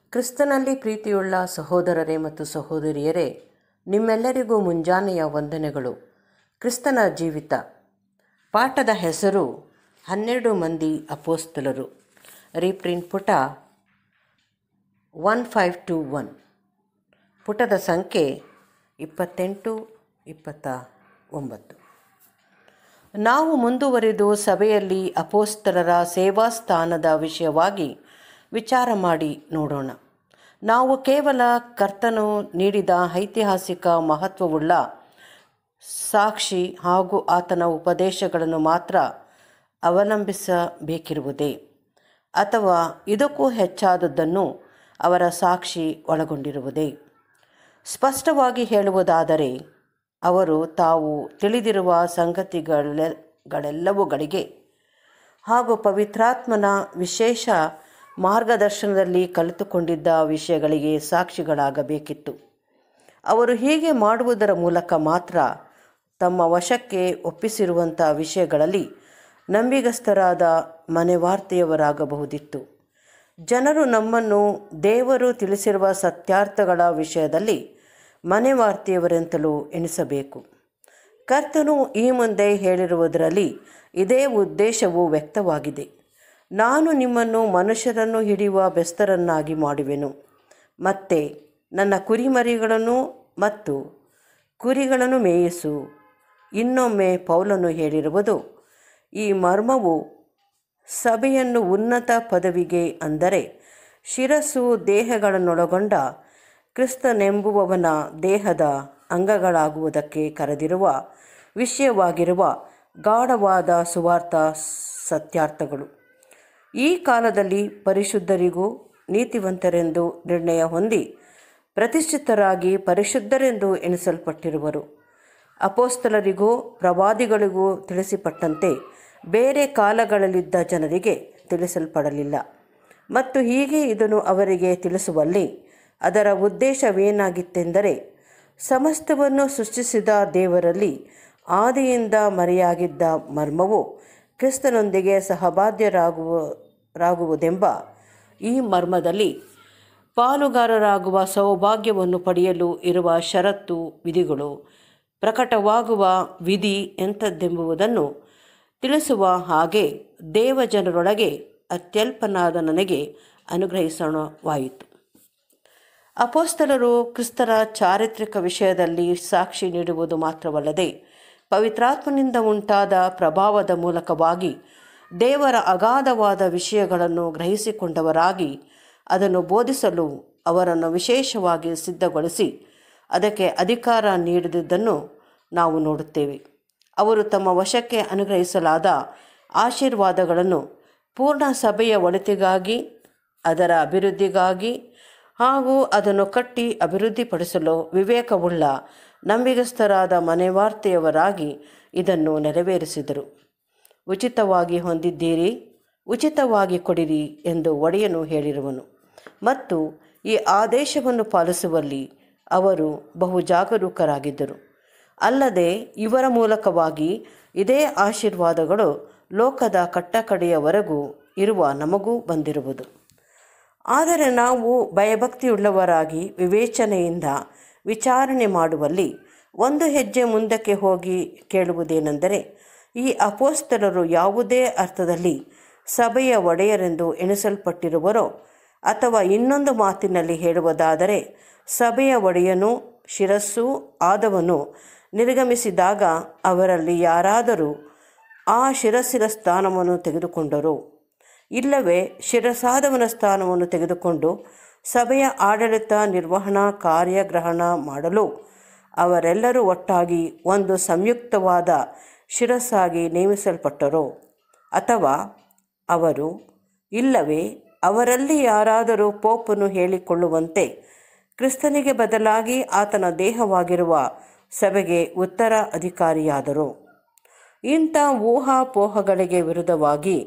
ಕ್ರಿಸ್ತನಲ್ಲಿ ಪ್ರೀತಿಯುಳ್ಳ ಸಹೋದರರೇ ಮತ್ತು ಸಹೋದರಿಯರೇ ನಿಮ್ಮೆಲ್ಲರಿಗೂ ಮುಂಜಾನೆಯ ವಂದನೆಗಳು ಕ್ರಿಸ್ತನ ಜೀವಿತ ಪಾಠದ ಹೆಸರು ಹನ್ನೆರಡು ಮಂದಿ ಅಪೋಸ್ತಲರು ರೀಪ್ರಿಂಟ್ ಪುಟ ಒನ್ ಫೈವ್ ಟು ಒನ್ ಪುಟದ ಸಂಖ್ಯೆ ಇಪ್ಪತ್ತೆಂಟು ಇಪ್ಪತ್ತ ಒಂಬತ್ತು ನಾವು ಮುಂದುವರಿದು ಸಭೆಯಲ್ಲಿ ಅಪೋಸ್ತಲರ ಸೇವಾ ಸ್ಥಾನದ ವಿಷಯವಾಗಿ ವಿಚಾರ ಮಾಡಿ ನೋಡೋಣ ನಾವು ಕೇವಲ ಕರ್ತನು ನೀಡಿದ ಐತಿಹಾಸಿಕ ಮಹತ್ವವುಳ್ಳ ಸಾಕ್ಷಿ ಹಾಗೂ ಆತನ ಉಪದೇಶಗಳನ್ನು ಮಾತ್ರ ಅವಲಂಬಿಸಬೇಕಿರುವುದೇ ಅಥವಾ ಇದಕ್ಕೂ ಹೆಚ್ಚಾದದ್ದನ್ನು ಅವರ ಸಾಕ್ಷಿ ಒಳಗೊಂಡಿರುವುದೇ ಸ್ಪಷ್ಟವಾಗಿ ಹೇಳುವುದಾದರೆ ಅವರು ತಾವು ತಿಳಿದಿರುವ ಸಂಗತಿಗಳೆ ಗಳೆಲ್ಲವುಗಳಿಗೆ ಹಾಗೂ ಪವಿತ್ರಾತ್ಮನ ವಿಶೇಷ ಮಾರ್ಗದರ್ಶನದಲ್ಲಿ ಕಲಿತುಕೊಂಡಿದ್ದ ವಿಷಯಗಳಿಗೆ ಸಾಕ್ಷಿಗಳಾಗಬೇಕಿತ್ತು ಅವರು ಹೀಗೆ ಮಾಡುವುದರ ಮೂಲಕ ಮಾತ್ರ ತಮ್ಮ ವಶಕ್ಕೆ ಒಪ್ಪಿಸಿರುವಂಥ ವಿಷಯಗಳಲ್ಲಿ ನಂಬಿಗಸ್ತರಾದ ಮನೆವಾರ್ತೆಯವರಾಗಬಹುದಿತ್ತು ಜನರು ನಮ್ಮನ್ನು ದೇವರು ತಿಳಿಸಿರುವ ಸತ್ಯಾರ್ಥಗಳ ವಿಷಯದಲ್ಲಿ ಮನೆವಾರ್ತೆಯವರೆಂತಲೂ ಎಣಿಸಬೇಕು ಕರ್ತನು ಈ ಮುಂದೆ ಹೇಳಿರುವುದರಲ್ಲಿ ಇದೇ ಉದ್ದೇಶವು ವ್ಯಕ್ತವಾಗಿದೆ ನಾನು ನಿಮ್ಮನ್ನು ಮನುಷ್ಯರನ್ನು ಹಿಡಿಯುವ ಬೆಸ್ತರನ್ನಾಗಿ ಮಾಡುವೆನು ಮತ್ತೆ ನನ್ನ ಕುರಿಮರಿಗಳನ್ನು ಮತ್ತು ಕುರಿಗಳನ್ನು ಮೇಯಿಸು ಇನ್ನೊಮ್ಮೆ ಪೌಲನು ಹೇಳಿರುವುದು ಈ ಮರ್ಮವು ಸಭೆಯನ್ನು ಉನ್ನತ ಪದವಿಗೆ ಅಂದರೆ ಶಿರಸ್ಸು ದೇಹಗಳನ್ನೊಳಗೊಂಡ ಕ್ರಿಸ್ತನೆಂಬುವವನ ದೇಹದ ಅಂಗಗಳಾಗುವುದಕ್ಕೆ ಕರೆದಿರುವ ವಿಷಯವಾಗಿರುವ ಗಾಢವಾದ ಸುವಾರ್ಥ ಸತ್ಯಾರ್ಥಗಳು ಈ ಕಾಲದಲ್ಲಿ ಪರಿಶುದ್ಧರಿಗೂ ನೀತಿವಂತರೆಂದು ನಿರ್ಣಯ ಹೊಂದಿ ಪ್ರತಿಷ್ಠಿತರಾಗಿ ಪರಿಶುದ್ಧರೆಂದು ಎಣಿಸಲ್ಪಟ್ಟಿರುವರು ಅಪೋಸ್ತಲರಿಗೂ ಪ್ರವಾದಿಗಳಿಗೂ ತಿಳಿಸಿಪಟ್ಟಂತೆ ಬೇರೆ ಕಾಲಗಳಲ್ಲಿದ್ದ ಜನರಿಗೆ ತಿಳಿಸಲ್ಪಡಲಿಲ್ಲ ಮತ್ತು ಹೀಗೆ ಇದನ್ನು ಅವರಿಗೆ ತಿಳಿಸುವಲ್ಲಿ ಅದರ ಉದ್ದೇಶವೇನಾಗಿತ್ತೆಂದರೆ ಸಮಸ್ತವನ್ನು ಸೃಷ್ಟಿಸಿದ ದೇವರಲ್ಲಿ ಆದಿಯಿಂದ ಮರೆಯಾಗಿದ್ದ ಮರ್ಮವು ಕ್ರಿಸ್ತನೊಂದಿಗೆ ಸಹಬಾಧ್ಯರಾಗುವ ರಾಗುವುದೆಂಬ ಈ ಮರ್ಮದಲ್ಲಿ ಪಾಲುಗಾರರಾಗುವ ಸೌಭಾಗ್ಯವನ್ನು ಪಡೆಯಲು ಇರುವ ಷರತ್ತು ವಿಧಿಗಳು ಪ್ರಕಟವಾಗುವ ವಿಧಿ ಎಂಥದ್ದೆಂಬುದನ್ನು ತಿಳಿಸುವ ಹಾಗೆ ದೇವಜನರೊಳಗೆ ಅತ್ಯಲ್ಪನಾದ ನನಗೆ ಅನುಗ್ರಹಿಸೋಣವಾಯಿತು ಅಪೋಸ್ತಲರು ಕ್ರಿಸ್ತರ ಚಾರಿತ್ರಿಕ ವಿಷಯದಲ್ಲಿ ಸಾಕ್ಷಿ ನೀಡುವುದು ಮಾತ್ರವಲ್ಲದೆ ಪವಿತ್ರಾತ್ಮನಿಂದ ಉಂಟಾದ ಪ್ರಭಾವದ ಮೂಲಕವಾಗಿ ದೇವರ ಅಗಾಧವಾದ ವಿಷಯಗಳನ್ನು ಗ್ರಹಿಸಿಕೊಂಡವರಾಗಿ ಅದನ್ನು ಬೋಧಿಸಲು ಅವರನ್ನು ವಿಶೇಷವಾಗಿ ಸಿದ್ಧಗೊಳಿಸಿ ಅದಕ್ಕೆ ಅಧಿಕಾರ ನೀಡಿದುದನ್ನು ನಾವು ನೋಡುತ್ತೇವೆ ಅವರು ತಮ್ಮ ವಶಕ್ಕೆ ಅನುಗ್ರಹಿಸಲಾದ ಆಶೀರ್ವಾದಗಳನ್ನು ಪೂರ್ಣ ಸಭೆಯ ಒಳಿತಿಗಾಗಿ ಅದರ ಅಭಿವೃದ್ಧಿಗಾಗಿ ಹಾಗೂ ಅದನ್ನು ಕಟ್ಟಿ ಅಭಿವೃದ್ಧಿಪಡಿಸಲು ವಿವೇಕವುಳ್ಳ ನಂಬಿಗಸ್ತರಾದ ಮನೆವಾರ್ತೆಯವರಾಗಿ ಇದನ್ನು ನೆರವೇರಿಸಿದರು ಉಚಿತವಾಗಿ ಹೊಂದಿದ್ದೀರಿ ಉಚಿತವಾಗಿ ಕೊಡಿರಿ ಎಂದು ಒಡೆಯನು ಹೇಳಿರುವನು ಮತ್ತು ಈ ಆದೇಶವನ್ನು ಪಾಲಿಸುವಲ್ಲಿ ಅವರು ಬಹು ಜಾಗರೂಕರಾಗಿದ್ದರು ಅಲ್ಲದೆ ಇವರ ಮೂಲಕವಾಗಿ ಇದೇ ಆಶೀರ್ವಾದಗಳು ಲೋಕದ ಕಟ್ಟಕಡೆಯವರೆಗೂ ಇರುವ ನಮಗೂ ಬಂದಿರುವುದು ಆದರೆ ನಾವು ಭಯಭಕ್ತಿಯುಳ್ಳವರಾಗಿ ವಿವೇಚನೆಯಿಂದ ವಿಚಾರಣೆ ಮಾಡುವಲ್ಲಿ ಒಂದು ಹೆಜ್ಜೆ ಮುಂದಕ್ಕೆ ಹೋಗಿ ಕೇಳುವುದೇನೆಂದರೆ ಈ ಅಪೋಸ್ತಲರು ಯಾವುದೇ ಅರ್ಥದಲ್ಲಿ ಸಭೆಯ ಒಡೆಯರೆಂದು ಎಣಿಸಲ್ಪಟ್ಟಿರುವರೋ ಅಥವಾ ಇನ್ನೊಂದು ಮಾತಿನಲ್ಲಿ ಹೇಳುವುದಾದರೆ ಸಭೆಯ ಒಡೆಯನು ಶಿರಸ್ಸು ಆದವನು ನಿರ್ಗಮಿಸಿದಾಗ ಅವರಲ್ಲಿ ಯಾರಾದರೂ ಆ ಶಿರಸ್ಸಿನ ಸ್ಥಾನವನ್ನು ತೆಗೆದುಕೊಂಡರೋ ಇಲ್ಲವೇ ಶಿರಸಾದವನ ಸ್ಥಾನವನ್ನು ತೆಗೆದುಕೊಂಡು ಸಭೆಯ ಆಡಳಿತ ನಿರ್ವಹಣಾ ಕಾರ್ಯಗ್ರಹಣ ಮಾಡಲು ಅವರೆಲ್ಲರೂ ಒಟ್ಟಾಗಿ ಒಂದು ಸಂಯುಕ್ತವಾದ ಶಿರಸ್ಸಾಗಿ ನೇಮಿಸಲ್ಪಟ್ಟರೋ ಅಥವಾ ಅವರು ಇಲ್ಲವೇ ಅವರಲ್ಲಿ ಯಾರಾದರೂ ಪೋಪನು ಹೇಳಿಕೊಳ್ಳುವಂತೆ ಕ್ರಿಸ್ತನಿಗೆ ಬದಲಾಗಿ ಆತನ ದೇಹವಾಗಿರುವ ಸಭೆಗೆ ಉತ್ತರ ಅಧಿಕಾರಿಯಾದರು ಇಂಥ ಊಹಾಪೋಹಗಳಿಗೆ ವಿರುದ್ಧವಾಗಿ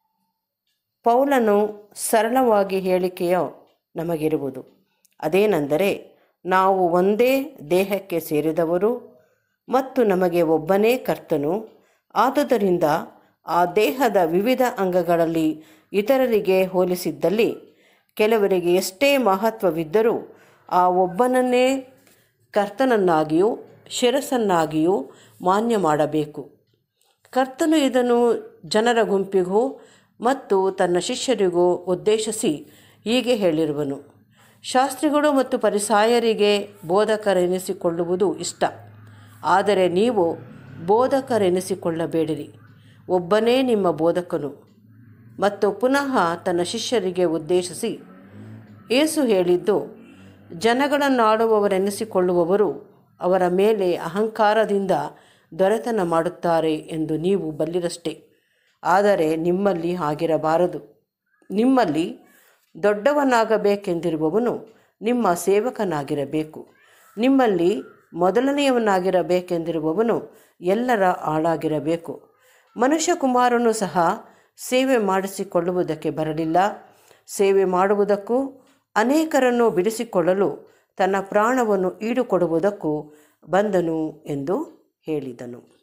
ಪೌಲನು ಸರಳವಾಗಿ ಹೇಳಿಕೆಯು ನಮಗಿರುವುದು ಅದೇನೆಂದರೆ ನಾವು ಒಂದೇ ದೇಹಕ್ಕೆ ಸೇರಿದವರು ಮತ್ತು ನಮಗೆ ಒಬ್ಬನೇ ಕರ್ತನು ಆದುದರಿಂದ ಆ ದೇಹದ ವಿವಿಧ ಅಂಗಗಳಲ್ಲಿ ಇತರರಿಗೆ ಹೋಲಿಸಿದ್ದಲ್ಲಿ ಕೆಲವರಿಗೆ ಎಷ್ಟೇ ಮಹತ್ವವಿದ್ದರೂ ಆ ಒಬ್ಬನನ್ನೇ ಕರ್ತನನ್ನಾಗಿಯೂ ಶಿರಸನ್ನಾಗಿಯೂ ಮಾನ್ಯ ಮಾಡಬೇಕು ಕರ್ತನು ಇದನ್ನು ಜನರ ಗುಂಪಿಗೂ ಮತ್ತು ತನ್ನ ಶಿಷ್ಯರಿಗೂ ಉದ್ದೇಶಿಸಿ ಹೀಗೆ ಹೇಳಿರುವನು ಶಾಸ್ತ್ರಿಗಳು ಮತ್ತು ಪರಿಸಾಯರಿಗೆ ಬೋಧಕರೆನಿಸಿಕೊಳ್ಳುವುದು ಇಷ್ಟ ಆದರೆ ನೀವು ಬೋಧಕರೆನಿಸಿಕೊಳ್ಳಬೇಡಿರಿ ಒಬ್ಬನೇ ನಿಮ್ಮ ಬೋಧಕನು ಮತ್ತು ಪುನಃ ತನ್ನ ಶಿಷ್ಯರಿಗೆ ಉದ್ದೇಶಿಸಿ ಏಸು ಹೇಳಿದ್ದು ಜನಗಳನ್ನಾಡುವವರೆನಿಸಿಕೊಳ್ಳುವವರು ಅವರ ಮೇಲೆ ಅಹಂಕಾರದಿಂದ ದೊರೆತನ ಮಾಡುತ್ತಾರೆ ಎಂದು ನೀವು ಬಲ್ಲಿರಷ್ಟೇ ಆದರೆ ನಿಮ್ಮಲ್ಲಿ ಹಾಗಿರಬಾರದು ನಿಮ್ಮಲ್ಲಿ ದೊಡ್ಡವನಾಗಬೇಕೆಂದಿರುವವನು ನಿಮ್ಮ ಸೇವಕನಾಗಿರಬೇಕು ನಿಮ್ಮಲ್ಲಿ ಮೊದಲನೆಯವನಾಗಿರಬೇಕೆಂದಿರುವವನು ಎಲ್ಲರ ಆಳಾಗಿರಬೇಕು ಮನುಷ್ಯಕುಮಾರನು ಸಹ ಸೇವೆ ಮಾಡಿಸಿಕೊಳ್ಳುವುದಕ್ಕೆ ಬರಲಿಲ್ಲ ಸೇವೆ ಮಾಡುವುದಕ್ಕೂ ಅನೇಕರನ್ನು ಬಿಡಿಸಿಕೊಳ್ಳಲು ತನ್ನ ಪ್ರಾಣವನ್ನು ಈಡುಕೊಡುವುದಕ್ಕೂ ಬಂದನು ಎಂದು ಹೇಳಿದನು